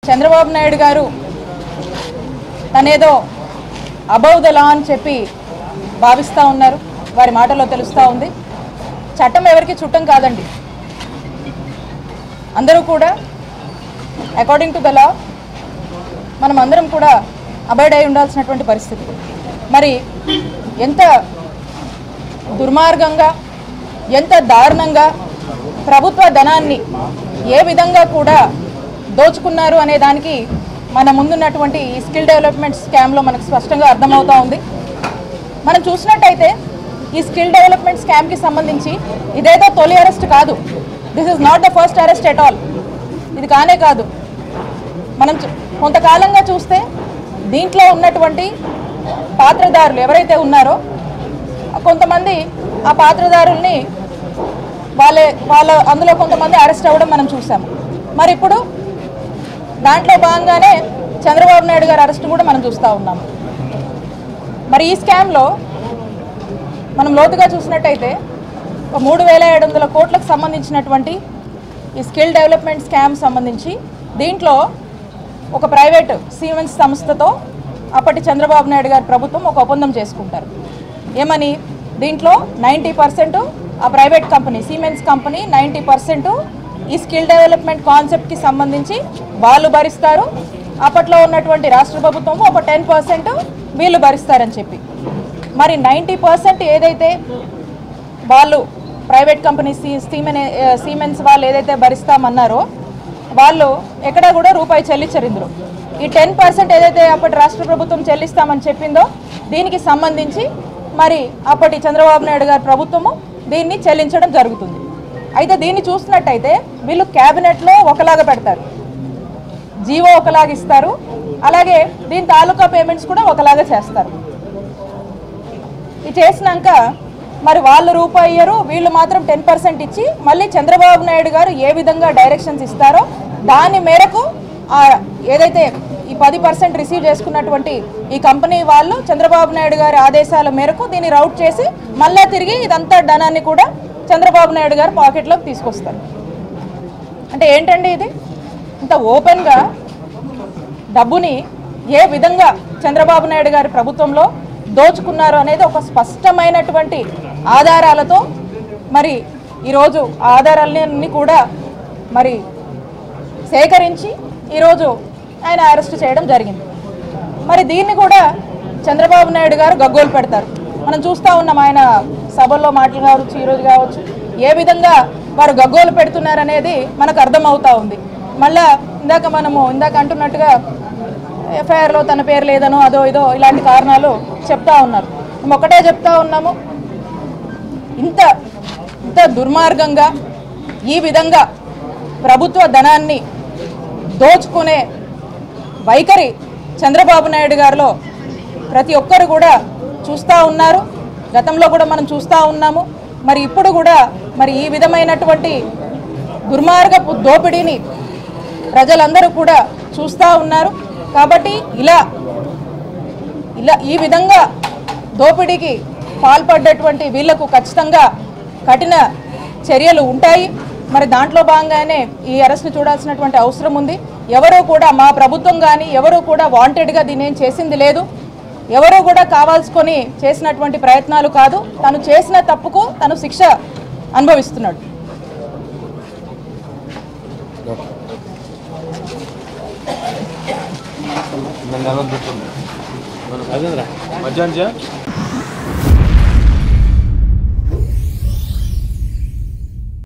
చంద్రబాబు నాయుడు గారు తనేదో above the law అని చెప్పి భావిస్తూ ఉన్నారు వారి మాటల్లో తెలుస్తూ ఉంది చట్టం ఎవరికి చుట్టం కాదండి అందరూ కూడా అకార్డింగ్ టు ద లా మనం అందరం కూడా అబైడ్ అయి ఉండాల్సినటువంటి పరిస్థితి మరి ఎంత దుర్మార్గంగా ఎంత దారుణంగా ప్రభుత్వ ధనాన్ని ఏ విధంగా కూడా దోచుకున్నారు అనే దానికి మన ముందున్నటువంటి ఈ స్కిల్ డెవలప్మెంట్ స్కామ్లో మనకు స్పష్టంగా అర్థమవుతా ఉంది మనం చూసినట్టయితే ఈ స్కిల్ డెవలప్మెంట్ స్కామ్కి సంబంధించి ఇదేదో తొలి అరెస్ట్ కాదు this is not the first arrest at all ఇది కానే కాదు మనం చూ- కొంతకాలంగా చూస్తే దీంట్లో ఉన్నటువంటి పాత్రదారులు ఎవరైతే ఉన్నారో కొంతమంది ఆ పాత్రదారుల్ని వాళ్ళే వాళ్ళ అందులో కొంతమంది అరెస్ట్ అవ్వడం మనం చూసాము మరి ఇప్పుడు దాంట్లో భాగంగానే చంద్రబాబు నాయుడు గారి అరెస్ట్ కూడా మనం చూస్తూ ఉన్నాము మరి ఈ స్కామ్లో మనం లోతుగా చూసినట్టయితే ఒక మూడు వేల ఏడు వందల కోట్లకు సంబంధించినటువంటి ఈ స్కిల్ డెవలప్మెంట్ స్కామ్ సంబంధించి దీంట్లో ఒక ప్రైవేట్ సీమెన్స్ సంస్థతో అప్పటి చంద్రబాబు నాయుడు గారి ప్రభుత్వం ఒక ఒప్పందం చేసుకుంటారు ఏమని దీంట్లో నైంటీ పర్సెంట్ ఆ private company Siemens company ninety percent ఈ స్కిల్ డెవలప్మెంట్ కాన్సెప్ట్కి సంబంధించి వాళ్ళు భరిస్తారు అప్పట్లో ఉన్నటువంటి రాష్ట్ర ప్రభుత్వం ఒక టెన్ పర్సెంట్ వీళ్ళు భరిస్తారని చెప్పి మరి నైంటీ పర్సెంట్ ఏదైతే వాళ్ళు ప్రైవేట్ కంపెనీ సీ సీమెన్ సీమెన్స్ వాళ్ళు ఏదైతే భరిస్తామన్నారో వాళ్ళు ఎక్కడ కూడా రూపాయి చెల్లించరు ఇందులో ఈ టెన్ పర్సెంట్ ఏదైతే అప్పటి రాష్ట్ర ప్రభుత్వం చెల్లిస్తామని చెప్పిందో దీనికి సంబంధించి మరి అప్పటి చంద్రబాబు నాయుడు గారి ప్రభుత్వము దీన్ని చెల్లించడం జరుగుతుంది అయితే దీన్ని చూసినట్టయితే వీళ్ళు క్యాబినెట్లో ఒకలాగా పెడతారు జీవో ఒకలాగా ఇస్తారు అలాగే దీని తాలూకా పేమెంట్స్ కూడా ఒకలాగా చేస్తారు ఇది చేసినాక మరి వాళ్ళు రూపాయి ఇయ్యరు వీళ్ళు మాత్రం టెన్ పర్సెంట్ ఇచ్చి మళ్ళీ చంద్రబాబు నాయుడు గారు ఏ విధంగా డైరెక్షన్స్ ఇస్తారో దాని మేరకు ఆ ఏదైతే ఈ పది పర్సెంట్ రిసీవ్ చేసుకున్నటువంటి ఈ కంపెనీ వాళ్ళు చంద్రబాబు నాయుడు గారి ఆదేశాల మేరకు దీన్ని రౌట్ చేసి మళ్ళీ తిరిగి ఇదంతా ధనాన్ని కూడా చంద్రబాబు నాయుడు గారు పాకెట్లోకి తీసుకొస్తారు అంటే ఏంటండి ఇది ఇంత ఓపెన్గా డబ్బుని ఏ విధంగా చంద్రబాబు నాయుడు గారి ప్రభుత్వంలో దోచుకున్నారు అనేది ఒక స్పష్టమైనటువంటి ఆధారాలతో మరి ఈరోజు ఆ ఆధారాలన్నీ కూడా మరి సేకరించి ఈరోజు ఆయన అరెస్ట్ చేయడం జరిగింది మరి దీన్ని కూడా చంద్రబాబు నాయుడు గారు గగ్గోలు పెడతారు మనం చూస్తూ ఉన్నాం ఆయన సభల్లో మాటలు కావచ్చు ఈరోజు కావచ్చు ఏ విధంగా వారు గగ్గోలు పెడుతున్నారనేది మనకు అర్థమవుతా ఉంది మళ్ళా ఇందాక మనము ఇందాక అంటున్నట్టుగా ఎఫ్ఐఆర్లో తన పేరు లేదనో అదో ఇదో ఇలాంటి కారణాలు చెప్తా ఉన్నారు మేము ఒకటే చెప్తా ఉన్నాము ఇంత ఇంత దుర్మార్గంగా ఈ విధంగా ప్రభుత్వ ధనాన్ని దోచుకునే వైఖరి చంద్రబాబు నాయుడు గారిలో ప్రతి ఒక్కరు కూడా చూస్తూ ఉన్నారు గతంలో కూడా మనం చూస్తూ ఉన్నాము మరి ఇప్పుడు కూడా మరి ఈ విధమైనటువంటి దుర్మార్గపు దోపిడీని ప్రజలందరూ కూడా చూస్తూ ఉన్నారు కాబట్టి ఇలా ఇలా ఈ విధంగా దోపిడీకి పాల్పడ్డటువంటి వీళ్లకు ఖచ్చితంగా కఠిన చర్యలు ఉంటాయి మరి దాంట్లో భాగంగానే ఈ అరెస్ట్ను చూడాల్సినటువంటి అవసరం ఉంది ఎవరూ కూడా మా ప్రభుత్వం కానీ ఎవరూ కూడా వాంటెడ్గా దీన్ని ఏం చేసింది లేదు ఎవరూ కూడా కావాల్సుకొని చేసినటువంటి ప్రయత్నాలు కాదు తను చేసిన తప్పుకు తను శిక్ష అనుభవిస్తున్నాడు అదేంద్రా మధ్యాహ్నం